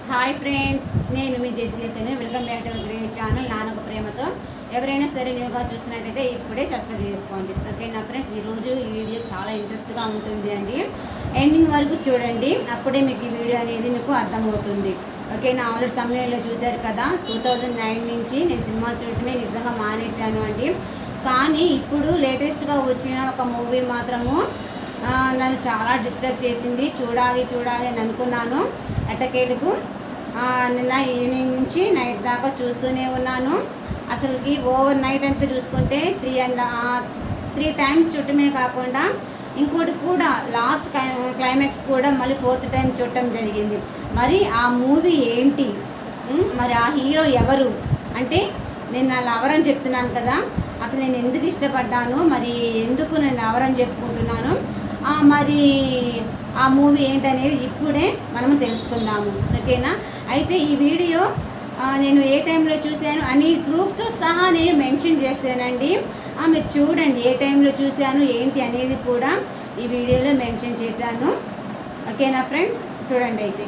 hi friends నేను మీ జెసికను welcome back to great channel నానొక ప్రేమతో ఎవరైనా సరే న్యూగా చూసినట్టయితే ఇప్పుడే సబ్స్క్రైబ్ చేసుకోండి ఓకే నా ఫ్రెండ్స్ ఈరోజు ఈ వీడియో చాలా ఇంట్రెస్ట్గా ఉంటుంది అండి ఎండింగ్ వరకు చూడండి అప్పుడే మీకు ఈ వీడియో అనేది మీకు అర్థమవుతుంది ఓకే నా ఆల్రెడీ తమిళలో చూశారు కదా టూ థౌజండ్ నైన్ నుంచి నేను సినిమాలు చూడటమే నిజంగా మానేశాను అండి కానీ ఇప్పుడు లేటెస్ట్గా వచ్చిన ఒక మూవీ మాత్రము ఆ, నన్ను చాలా డిస్టర్బ్ చేసింది చూడాలి చూడాలి అని అనుకున్నాను ఎట్టకేలకు ఆ, నిన్న ఈవినింగ్ నుంచి నైట్ దాకా చూస్తూనే ఉన్నాను అసలుకి ఓవర్ నైట్ అంతా చూసుకుంటే త్రీ అండ్ త్రీ టైమ్స్ చుట్టమే కాకుండా ఇంకోటి కూడా లాస్ట్ క్లైమాక్స్ కూడా మళ్ళీ ఫోర్త్ టైం చూడటం జరిగింది మరి ఆ మూవీ ఏంటి ఉమ్, మరి ఆ హీరో ఎవరు అంటే నేను నా లవర్ అని చెప్తున్నాను కదా అసలు నేను ఎందుకు ఇష్టపడ్డాను మరి ఎందుకు నేను లవర్ అని చెప్పుకుంటున్నాను ఆ, మరి ఆ మూవీ ఏంటనేది ఇప్పుడే మనము తెలుసుకుందాము ఓకేనా అయితే ఈ వీడియో ఆ, నేను ఏ టైంలో చూశాను అని ప్రూఫ్తో సహా నేను మెన్షన్ చేశానండి ఆ, మీరు చూడండి ఏ టైంలో చూశాను ఏంటి అనేది కూడా ఈ వీడియోలో మెన్షన్ చేశాను ఓకేనా ఫ్రెండ్స్ చూడండి అయితే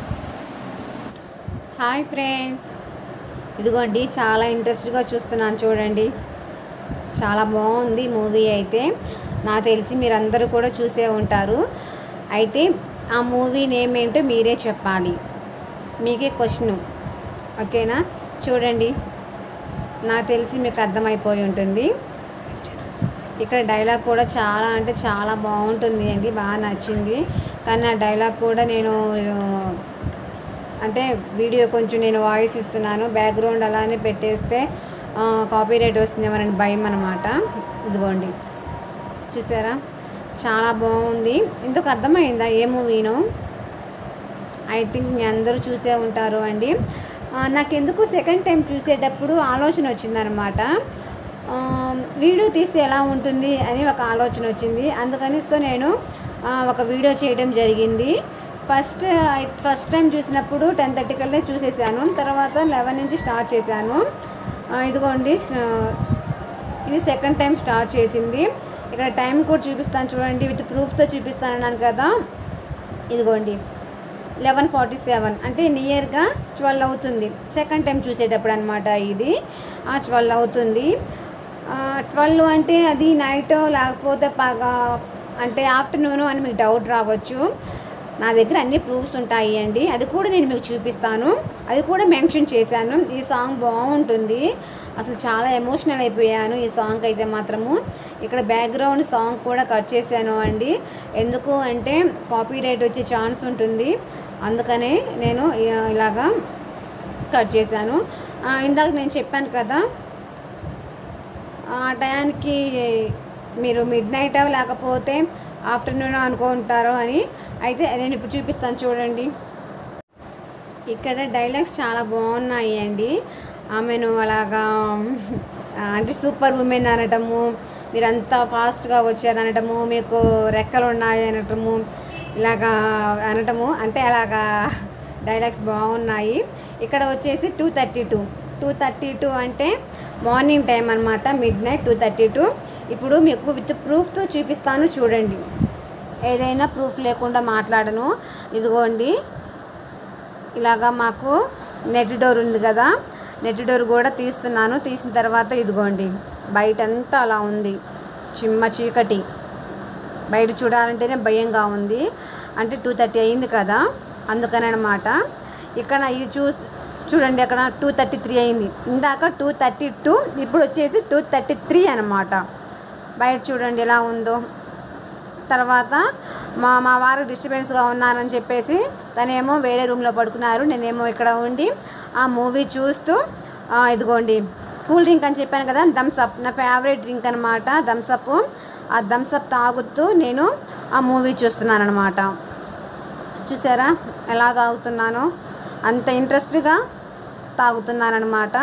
హాయ్ ఫ్రెండ్స్ ఇదిగోండి చాలా ఇంట్రెస్ట్గా చూస్తున్నాను చూడండి చాలా బాగుంది మూవీ అయితే నాకు తెలిసి మీరందరూ కూడా చూసే ఉంటారు అయితే ఆ మూవీ నేమ్ ఏంటో మీరే చెప్పాలి మీకే క్వశ్చన్ ఓకేనా చూడండి నాకు తెలిసి మీకు అర్థమైపోయి ఉంటుంది ఇక్కడ డైలాగ్ కూడా చాలా అంటే చాలా బాగుంటుంది అండి బాగా నచ్చింది కానీ ఆ డైలాగ్ కూడా నేను ఆ, అంటే వీడియో కొంచెం నేను వాయిస్ ఇస్తున్నాను బ్యాక్గ్రౌండ్ అలానే పెట్టేస్తే కాపీరైట్ వస్తుందేమోనని భయం అనమాట ఇదిగోండి చూసారా చాలా బాగుంది ఇందుకు అర్థమైందా ఏ మూవీనో ఐ థింక్ మీ అందరూ చూసే ఉంటారు అండి ఆ, నాకెందుకు సెకండ్ టైం చూసేటప్పుడు ఆలోచన వచ్చిందనమాట ఆ, వీడియో తీస్తే ఎలా ఉంటుంది అని ఒక ఆలోచన వచ్చింది అందుకని సో నేను ఆ, ఒక వీడియో చేయడం జరిగింది ఫస్ట్ ఫస్ట్ టైం చూసినప్పుడు టెన్ థర్టీ కల్లా చూసేసాను తర్వాత లెవెన్ నుంచి స్టార్ట్ చేశాను ఆ, ఇదిగోండి ఆ, ఇది సెకండ్ టైం స్టార్ట్ చేసింది ఇక్కడ టైం కూడా చూపిస్తాను చూడండి విత్ ప్రూఫ్తో చూపిస్తాను అన్నాను కదా ఇదిగోండి లెవెన్ ఫార్టీ సెవెన్ అంటే నియర్గా ట్వెల్వ్ అవుతుంది సెకండ్ టైం చూసేటప్పుడు అనమాట ఇది ట్వెల్వ్ అవుతుంది ట్వెల్వ్ అంటే అది నైట్ లేకపోతే పగా అంటే ఆఫ్టర్నూన్ అని మీకు డౌట్ రావచ్చు నా దగ్గర అన్ని ప్రూఫ్స్ ఉంటాయి అండి అది కూడా నేను మీకు చూపిస్తాను అది కూడా మెన్షన్ చేశాను ఈ సాంగ్ బాగుంటుంది అసలు చాలా ఎమోషనల్ అయిపోయాను ఈ సాంగ్ అయితే మాత్రము ఇక్కడ బ్యాక్గ్రౌండ్ సాంగ్ కూడా కట్ చేశాను అండి ఎందుకు అంటే కాపీరైట్ వచ్చే ఛాన్స్ ఉంటుంది అందుకనే నేను ఇ- ఇలాగా కట్ చేశాను ఆ, ఇందాక నేను చెప్పాను కదా ఆ టయానికి మీరు మిడ్ నైట్ లేకపోతే ఆఫ్టర్నూన్ అనుకుంటారు అని అయితే నేను ఇప్పుడు చూపిస్తాను చూడండి ఇక్కడ డైలాగ్స్ చాలా బాగున్నాయి అండి ఆమెను అలాగా ఆ, అంటే సూపర్ ఉమెన్ అనటము మీరంతా ఫాస్ట్గా వచ్చారనటము మీకు రెక్కలు ఉన్నాయి అనటము ఇలాగా అనటము అంటే అలాగా డైలాగ్స్ బాగున్నాయి ఇక్కడ వచ్చేసి two thirty two two thirty two అంటే మార్నింగ్ టైం అనమాట midnight two thirty two ఇప్పుడు మీకు విత్ ప్రూఫ్తో చూపిస్తాను చూడండి ఏదైనా ప్రూఫ్ లేకుండా మాట్లాడను ఇదిగోండి ఇలాగా మాకు నెట్ డోర్ ఉంది కదా నెట్ డోర్ కూడా తీస్తున్నాను తీసిన తర్వాత ఇదిగోండి బయట అంతా అలా ఉంది చిమ్మ చీకటి బయట చూడాలంటేనే భయంగా ఉంది అంటే టూ థర్టీ అయింది కదా అందుకని అనమాట ఇక్కడ ఇది చూ చూడండి అక్కడ టూ థర్టీ త్రీ అయింది ఇందాక టూ థర్టీ టూ ఇప్పుడు వచ్చేసి టూ థర్టీ త్రీ అనమాట బయట చూడండి ఎలా ఉందో తర్వాత మా మా వారు డిస్టర్బెన్స్గా ఉన్నారని చెప్పేసి తనేమో వేరే రూమ్లో పడుకున్నారు నేనేమో ఇక్కడ ఉండి ఆ మూవీ చూస్తూ ఆ, ఇదిగోండి కూల్ డ్రింక్ అని చెప్పాను కదా థమ్స్అప్ నా ఫేవరెట్ డ్రింక్ అనమాట థమ్స్అప్ ఆ థమ్స్అప్ తాగుతూ నేను ఆ మూవీ చూస్తున్నాను అనమాట చూసారా ఎలా తాగుతున్నానో అంత ఇంట్రెస్ట్గా తాగుతున్నానమాట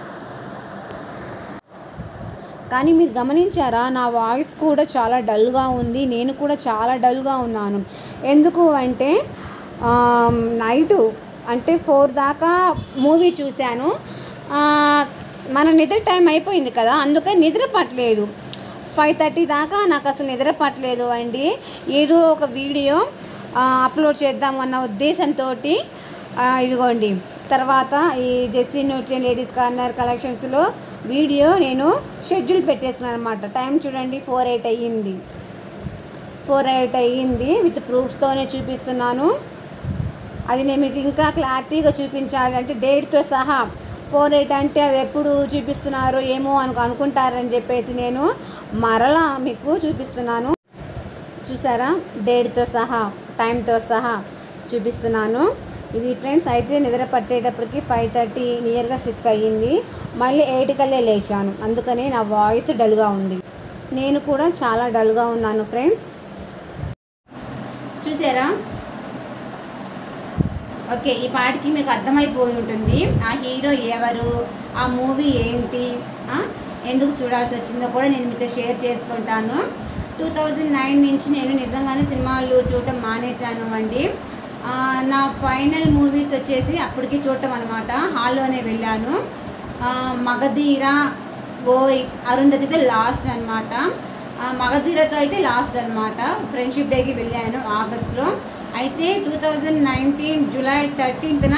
కానీ మీరు గమనించారా నా వాయిస్ కూడా చాలా డల్గా ఉంది నేను కూడా చాలా డల్గా ఉన్నాను ఎందుకు అంటే నైటు అంటే ఫోర్ దాకా మూవీ చూశాను ఆ, మన నిద్ర టైం అయిపోయింది కదా అందుకని నిద్ర పట్టలేదు ఫైవ్ థర్టీ దాకా నాకు అసలు నిద్ర పట్టలేదు అండి ఏదో ఒక వీడియో ఆ, అప్లోడ్ చేద్దాం అన్న ఉద్దేశంతో ఆ, ఇదిగోండి తర్వాత ఈ జెస్సీ న్యూట్రియన్ లేడీస్ కార్నర్ కలెక్షన్స్లో వీడియో నేను షెడ్యూల్ పెట్టేసుకున్నాను అనమాట టైం చూడండి ఫోర్ ఎయిట్ అయ్యింది ఫోర్ ఎయిట్ అయ్యింది విత్ ప్రూఫ్స్తోనే చూపిస్తున్నాను అది నేను మీకు ఇంకా క్లారిటీగా చూపించాలి అంటే డేట్తో సహా ఫోర్ ఎయిట్ అంటే అది ఎప్పుడు చూపిస్తున్నారో ఏమో అనుకు అనుకుంటారని చెప్పేసి నేను మరలా మీకు చూపిస్తున్నాను చూసారా డేట్తో సహా టైంతో సహా చూపిస్తున్నాను ఇది ఫ్రెండ్స్ అయితే నిద్ర పట్టేటప్పటికి ఫైవ్ థర్టీ నియర్గా సిక్స్ అయ్యింది మళ్ళీ ఎయిట్ కల్లే లేచాను అందుకని నా వాయిస్ డల్గా ఉంది నేను కూడా చాలా డల్గా ఉన్నాను ఫ్రెండ్స్ చూసారా ఓకే ఈ పాటికి మీకు అర్థమైపోయి ఉంటుంది ఆ హీరో ఎవరు ఆ మూవీ ఏంటి ఆ, ఎందుకు చూడాల్సి వచ్చిందో కూడా నేను మీతో షేర్ చేసుకుంటాను టూ థౌజండ్ నైన్ నుంచి నేను నిజంగానే సినిమాలు చూడటం మానేశాను అండి ఆ, నా ఫైనల్ మూవీస్ వచ్చేసి అప్పటికి చూడటం అనమాట హాల్లోనే వెళ్ళాను ఆ, మగధీర ఓయ్ అరుంధతితో లాస్ట్ అనమాట మగధీరతో అయితే లాస్ట్ అనమాట ఫ్రెండ్షిప్ డేకి వెళ్ళాను ఆగస్ట్లో అయితే టూ థౌజండ్ నైన్టీన్ జూలై థర్టీన్త్న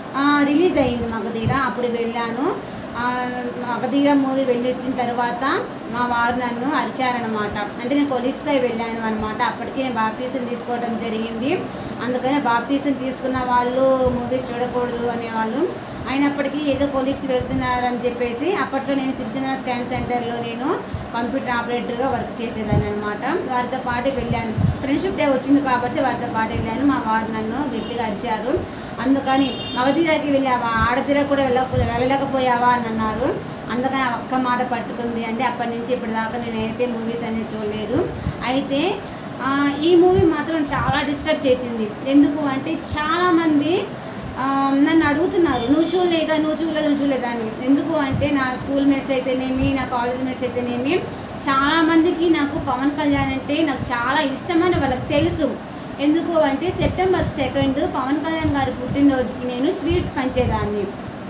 రిలీజ్ అయ్యింది మగధీర అప్పుడు వెళ్ళాను ఆ, మగధీర మూవీ వెళ్ళి వచ్చిన తర్వాత మా వారు నన్ను అరిచారనమాట అంటే నేను కొలీగ్స్తో వెళ్ళాను అనమాట అప్పటికి నేను బాప్తీసం తీసుకోవడం జరిగింది అందుకని బాప్తీసం తీసుకున్న వాళ్ళు మూవీస్ చూడకూడదు అనేవాళ్ళు అయినప్పటికీ ఏదో కొలీగ్స్ వెళ్తున్నారని చెప్పేసి అప్పట్లో నేను సిరిచంద్ర స్కాన్ సెంటర్లో నేను కంప్యూటర్ ఆపరేటర్గా వర్క్ చేసేదాన్ని అనమాట వారితో పాటు వెళ్ళాను ఫ్రెండ్షిప్ డే వచ్చింది కాబట్టి వారితో పాటు వెళ్ళాను మా వారు నన్ను గట్టిగా అరిచారు అందుకని మగధీరాకి వెళ్ళావా ఆడతీర కూడా వెళ్ళ వెళ్ళలేకపోయావా అని అన్నారు అందుకని ఆ ఒక్క మాట పట్టుకుంది అంటే అప్పటి నుంచి ఇప్పటిదాకా నేనైతే మూవీస్ అనేది చూడలేదు అయితే ఆ, ఈ మూవీ మాత్రం చాలా డిస్టర్బ్ చేసింది ఎందుకు అంటే చాలామంది ఆ, నన్ను అడుగుతున్నారు నువ్వు చూడలేదా నువ్వు చూడలేదు నువ్వు చూడలేదా అని ఎందుకు అంటే నా స్కూల్ మేట్స్ అయితేనేమి నా కాలేజ్ మేట్స్ అయితేనేమి చాలామందికి నాకు పవన్ కళ్యాణ్ అంటే నాకు చాలా ఇష్టమని వాళ్ళకి తెలుసు ఎందుకు అంటే సెప్టెంబర్ సెకండ్ పవన్ కళ్యాణ్ గారి పుట్టినరోజుకి నేను స్వీట్స్ పంచేదాన్ని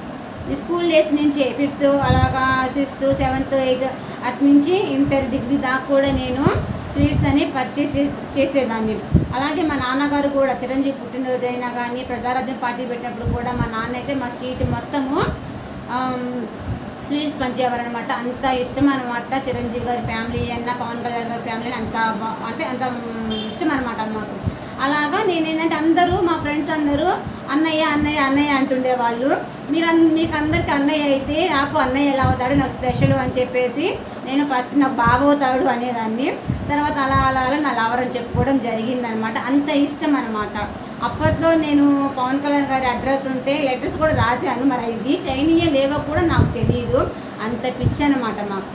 ఈ స్కూల్ డేస్ నుంచి ఫిఫ్త్ అలాగా సిక్స్త్ సెవెంత్ ఎయిత్ అటు నుంచి ఇంటర్ డిగ్రీ దాకా కూడా నేను స్వీట్స్ అని పర్చేస్ చేసేదాన్ని అలాగే మా నాన్నగారు కూడా చిరంజీవి పుట్టినరోజు అయినా కానీ ప్రజారాజ్యం పార్టీ పెట్టినప్పుడు కూడా మా నాన్న అయితే మా స్ట్రీట్ మొత్తము ఆమ్, స్వీట్స్ పంచేవారు అనమాట అంత ఇష్టం అనమాట చిరంజీవి గారి ఫ్యామిలీ అన్న పవన్ కళ్యాణ్ గారి ఫ్యామిలీ అంత బా- అంటే అంత మ్, ఇష్టం అనమాట మాకు అలాగా నేను ఏంటంటే అందరూ మా ఫ్రెండ్స్ అందరూ అన్నయ్య అన్నయ్య అన్నయ్య అంటుండేవాళ్ళు మీరు అన్- మీకు అందరికి అన్నయ్య అయితే నాకు అన్నయ్య ఎలా అవుతాడు నాకు స్పెషల్ అని చెప్పేసి నేను ఫస్ట్ నాకు బావ అవుతాడు అనేదాన్ని తర్వాత అలా అలా అలా నా లవర్ అని చెప్పుకోవడం జరిగిందనమాట అంత ఇష్టం అనమాట అప్పట్లో నేను పవన్ కళ్యాణ్ గారి అడ్రస్ ఉంటే లెటర్స్ కూడా రాశాను మరి అవి రీచ్ అయినాయో లేవో కూడా నాకు తెలియదు అంత పిచ్చి అనమాట మాకు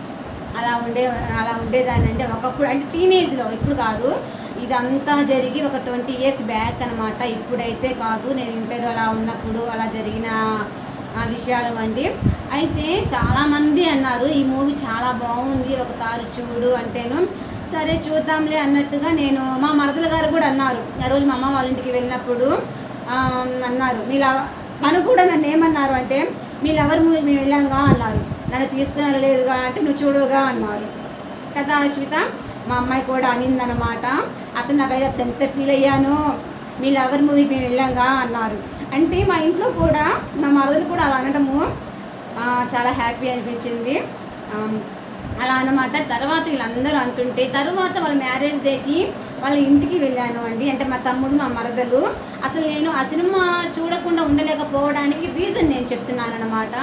అలా ఉండే అలా ఉండేదాన్ని అంటే ఒకప్పుడు అంటే టీనేజ్లో ఇప్పుడు కాదు ఇదంతా జరిగి ఒక ట్వంటీ ఇయర్స్ బ్యాక్ అనమాట ఇప్పుడైతే కాదు నేను ఇంటర్ అలా ఉన్నప్పుడు అలా జరిగిన ఆ విషయాలు అండి అయితే చాలామంది అన్నారు ఈ మూవీ చాలా బాగుంది ఒకసారి చూడు అంటేను సరే చూద్దాంలే అన్నట్టుగా నేను మా మరదల గారు కూడా అన్నారు ఆ రోజు మా అమ్మ వాళ్ళ ఇంటికి వెళ్ళినప్పుడు ఆ, అన్నారు నీలా తను కూడా నన్ను ఏమన్నారు అంటే మీ లవర్ మూవీ మేము వెళ్ళాంగా అన్నారు నన్ను తీసుకుని వెళ్ళలేదుగా అంటే నువ్వు చూడుగా అన్నారు కదా అశ్విత మా అమ్మాయి కూడా అనిందనమాట అసలు నాకైతే అప్పుడు ఎంత ఫీల్ అయ్యాను మీ లవర్ మూవీకి మేము వెళ్ళాంగా అన్నారు అంటే మా ఇంట్లో కూడా మా మరదలు కూడా అలా అనడము ఆ, చాలా హ్యాపీ అనిపించింది ఆమ్, అలా అన్నమాట తర్వాత వీళ్ళందరూ అంటుంటే తర్వాత వాళ్ళ మ్యారేజ్ డేకి వాళ్ళ ఇంటికి వెళ్ళాను అండి అంటే మా తమ్ముడు మా మరదలు అసలు నేను ఆ సినిమా చూడకుండా ఉండలేకపోవడానికి రీజన్ నేను చెప్తున్నాను అనమాట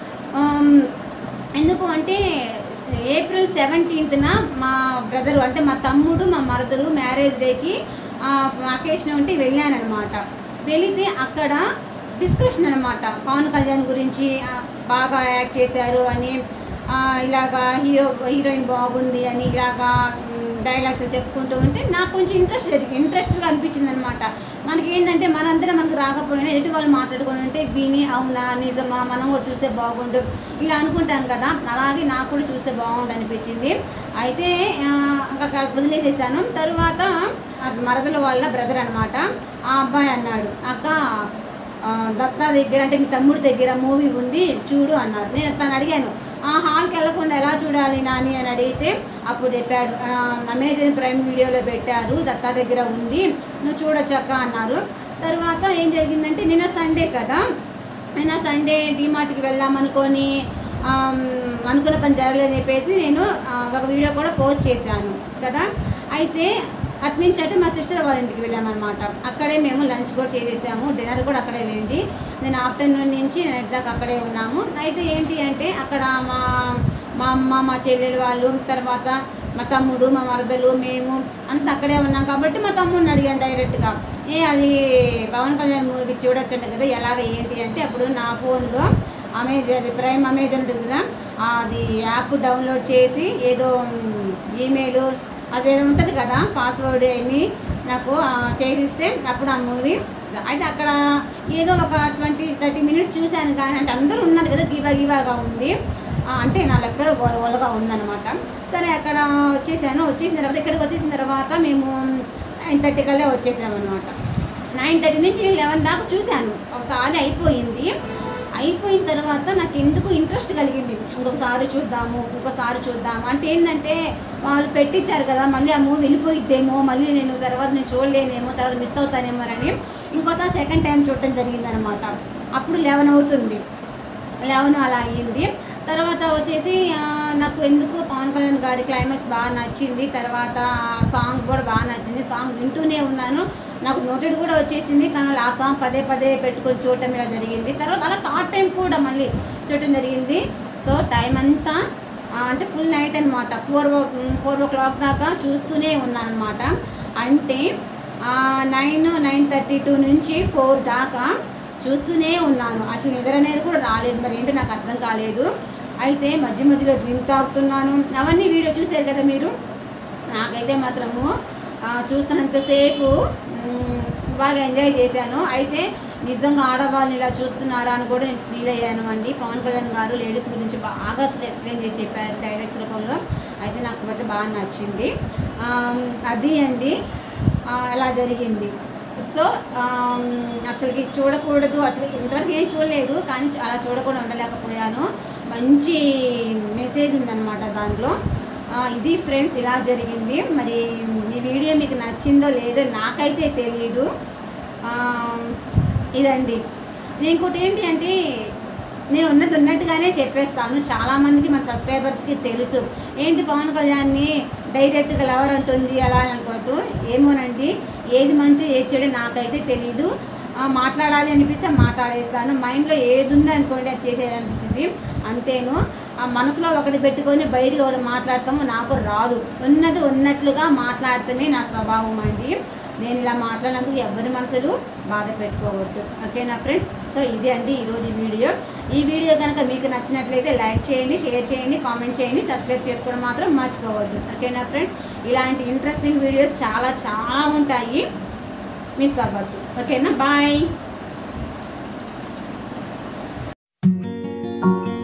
ఎందుకు అంటే ఏప్రిల్ సెవెంటీన్త్న మా బ్రదరు అంటే మా తమ్ముడు మా మరదలు మ్యారేజ్ డేకి అకేషన్ ఉంటే వెళ్ళానమాట వెళితే అక్కడ డిస్కషన్ అనమాట పవన్ కళ్యాణ్ గురించి ఆ, బాగా యాక్ట్ చేశారు అని ఆ, ఇలాగా హీరో హీరోయిన్ బాగుంది అని ఇలాగా డైలాగ్స్ చెప్పుకుంటూ ఉంటే నాకు కొంచెం ఇంట్రెస్ట్ ఇంట్రెస్ట్గా అనిపించింది అనమాట మనకి ఏంటంటే మనంతా మనకు రాకపోయినా ఎదుటి వాళ్ళు మాట్లాడుకుని ఉంటే విని అవునా నిజమా మనం కూడా చూస్తే బాగుండు ఇలా అనుకుంటాం కదా అలాగే నాకు కూడా చూస్తే బాగుండు అనిపించింది అయితే ఆ, ఇంకా అక్కడ వదిలేసేసాను తర్వాత ఆ మరదల వాళ్ళ బ్రదర్ అనమాట ఆ అబ్బాయి అన్నాడు అక్క ఆ, దత్తా దగ్గర అంటే మీ తమ్ముడి దగ్గర మూవీ ఉంది చూడు అన్నాడు నేను తను అడిగాను ఆ హాల్కి వెళ్ళకుండా ఎలా చూడాలి నాని అని అడిగితే అప్పుడు చెప్పాడు "ఆ, అమెజాన్ ప్రైమ్ వీడియోలో పెట్టారు దత్తా దగ్గర ఉంది నువ్వు చూడొచ్చక్క అన్నారు తర్వాత ఏం జరిగిందంటే నిన్న సండే కదా నిన్న సండే డిమార్ట్కి వెళ్దాం అనుకొని ఆమ్, అనుకున్న పని జరగలేదని చెప్పేసి నేను ఆ, ఒక వీడియో కూడా పోస్ట్ చేశాను కదా అయితే అటు నుంచి అంటే మా సిస్టర్ వాళ్ళ ఇంటికి వెళ్ళామన్నమాట అక్కడే మేము లంచ్ కూడా చేసేసాము డిన్నర్ కూడా అక్కడే వెళ్ళింది నేను ఆఫ్టర్నూన్ నుంచి నైట్ దాకా అక్కడే ఉన్నాము అయితే ఏంటి అంటే అక్కడ మా మా అమ్మ మా చెల్లెలు వాళ్ళు తర్వాత మా తమ్ముడు మా మరదలు మేము అంతా అక్కడే ఉన్నాం కాబట్టి మా తమ్ముడిని అడిగాను డైరెక్ట్గా ఏ అది పవన్ కళ్యాణ్ మూవీ చూడొచ్చండి కదా ఎలాగ ఏంటి అంటే అప్పుడు నా ఫోన్లో అమెజాన్ ప్రైమ్ అమెజాన్ ఉంటుంది కదా అది యాప్ డౌన్లోడ్ చేసి ఏదో ఈమెయిల్ అదేదో ఉంటుంది కదా పాస్వర్డ్ అన్ని నాకు ఆ, చేసిస్తే అప్పుడు ఆ మూవీ అయితే అక్కడ ఏదో ఒక ట్వంటీ థర్టీ మినిట్స్ చూశాను కానీ అంటే అందరూ ఉన్నారు కదా గీవా గీవాగా ఉంది ఆ, అంటే నా లెక్క గోల గోలగా ఉందన్నమాట సరే అక్కడ వచ్చేసాను వచ్చేసిన తర్వాత ఇక్కడికి వచ్చేసిన తర్వాత మేము నైన్ థర్టీ కల్లా వచ్చేసాము అనమాట నైన్ థర్టీ నుంచి లెవెన్ దాకా చూశాను ఒకసారి అయిపోయింది అయిపోయిన తర్వాత నాకు ఎందుకు ఇంట్రెస్ట్ కలిగింది ఇంకొకసారి చూద్దాము ఇంకోసారి చూద్దాము అంటే ఏంటంటే వాళ్ళు పెట్టించారు కదా మళ్ళీ ఆ మూవీ వెళ్ళిపోయిద్దేమో మళ్ళీ నేను తర్వాత నేను చూడలేనేమో తర్వాత మిస్ అవుతానేమో అని ఇంకోసారి సెకండ్ టైం చూడటం జరిగిందనమాట అప్పుడు లెవెన్ అవుతుంది లెవెన్ అలా అయ్యింది తర్వాత వచ్చేసి ఆ, నాకు ఎందుకు పవన్ కళ్యాణ్ గారి క్లైమాక్స్ బాగా నచ్చింది తర్వాత సాంగ్ కూడా బాగా నచ్చింది సాంగ్ వింటూనే ఉన్నాను నాకు నోటెడ్ కూడా వచ్చేసింది కానీ ఆ సాంగ్ పదే పదే పెట్టుకొని చూడటం ఇలా జరిగింది తర్వాత అలా థర్డ్ టైం కూడా మళ్ళీ చూడటం జరిగింది సో టైం అంతా ఆ, అంటే ఫుల్ నైట్ అనమాట four o four o'clock దాకా చూస్తూనే ఉన్నాను అనమాట అంటే నైన్ నైన్ థర్టీ టూ నుంచి ఫోర్ దాకా చూస్తూనే ఉన్నాను అసలు నిద్ర అనేది కూడా రాలేదు మరి ఏంటో నాకు అర్థం కాలేదు అయితే మధ్య మధ్యలో డ్రింక్ తాగుతున్నాను అవన్నీ వీడియో చూసారు కదా మీరు నాకైతే మాత్రము ఆ, చూస్తున్నంతసేపు మ్, బాగా ఎంజాయ్ చేశాను అయితే నిజంగా ఆడవాళ్ళని ఇలా చూస్తున్నారా అని కూడా నేను ఫీల్ అయ్యాను అండి పవన్ కళ్యాణ్ గారు లేడీస్ గురించి బాగా అసలు ఎక్స్ప్లెయిన్ చేసి చెప్పారు డైలాగ్స్ రూపంలో అయితే నాకు అయితే బాగా నచ్చింది ఆమ్, అది అండి ఆ, అలా జరిగింది సో ఆమ్, అసలుకి చూడకూడదు అసలు ఇంతవరకు ఏం చూడలేదు కానీ చూ- అలా చూడకుండా ఉండలేకపోయాను మంచి మెసేజ్ ఉందన్నమాట దాంట్లో ఆ, ఇది ఫ్రెండ్స్ ఇలా జరిగింది మరి ఈ వీడియో మీకు నచ్చిందో లేదో నాకైతే తెలియదు ఆ, ఇదండి నేను ఇంకోటి ఏంటి అంటే నేను ఉన్నది ఉన్నట్టుగానే చెప్పేస్తాను చాలామందికి మన సబ్స్క్రైబర్స్కి తెలుసు ఏంటి పవన్ కళ్యాణ్ని డైరెక్ట్గా లవర్ అంటుంది అలా అని అనుకోవద్దు ఏమోనండి ఏది మంచి ఏది చెడు నాకైతే తెలీదు ఆ, మాట్లాడాలి అనిపిస్తే మాట్లాడేస్తాను మైండ్లో ఏది ఉంది అనుకోండి అది చేసేది అనిపించింది అంతేను ఆ మనసులో ఒకటి పెట్టుకొని బయటకు ఒకటి మాట్లాడతాము నాకు రాదు ఉన్నది ఉన్నట్లుగా మాట్లాడటమే నా స్వభావం అండి నేను ఇలా మాట్లాడినందుకు ఎవరి మనసులు బాధ పెట్టుకోవద్దు ఓకేనా ఫ్రెండ్స్ సో ఇది అండి ఈరోజు వీడియో ఈ వీడియో కనుక మీకు నచ్చినట్లయితే లైక్ చేయండి షేర్ చేయండి కామెంట్ చేయండి సబ్స్క్రైబ్ చేసుకోవడం మాత్రం మర్చిపోవద్దు ఓకేనా ఫ్రెండ్స్ ఇలాంటి ఇంట్రెస్టింగ్ వీడియోస్ చాలా చాలా ఉంటాయి మిస్ అవ్వద్దు ఓకేనా బాయ్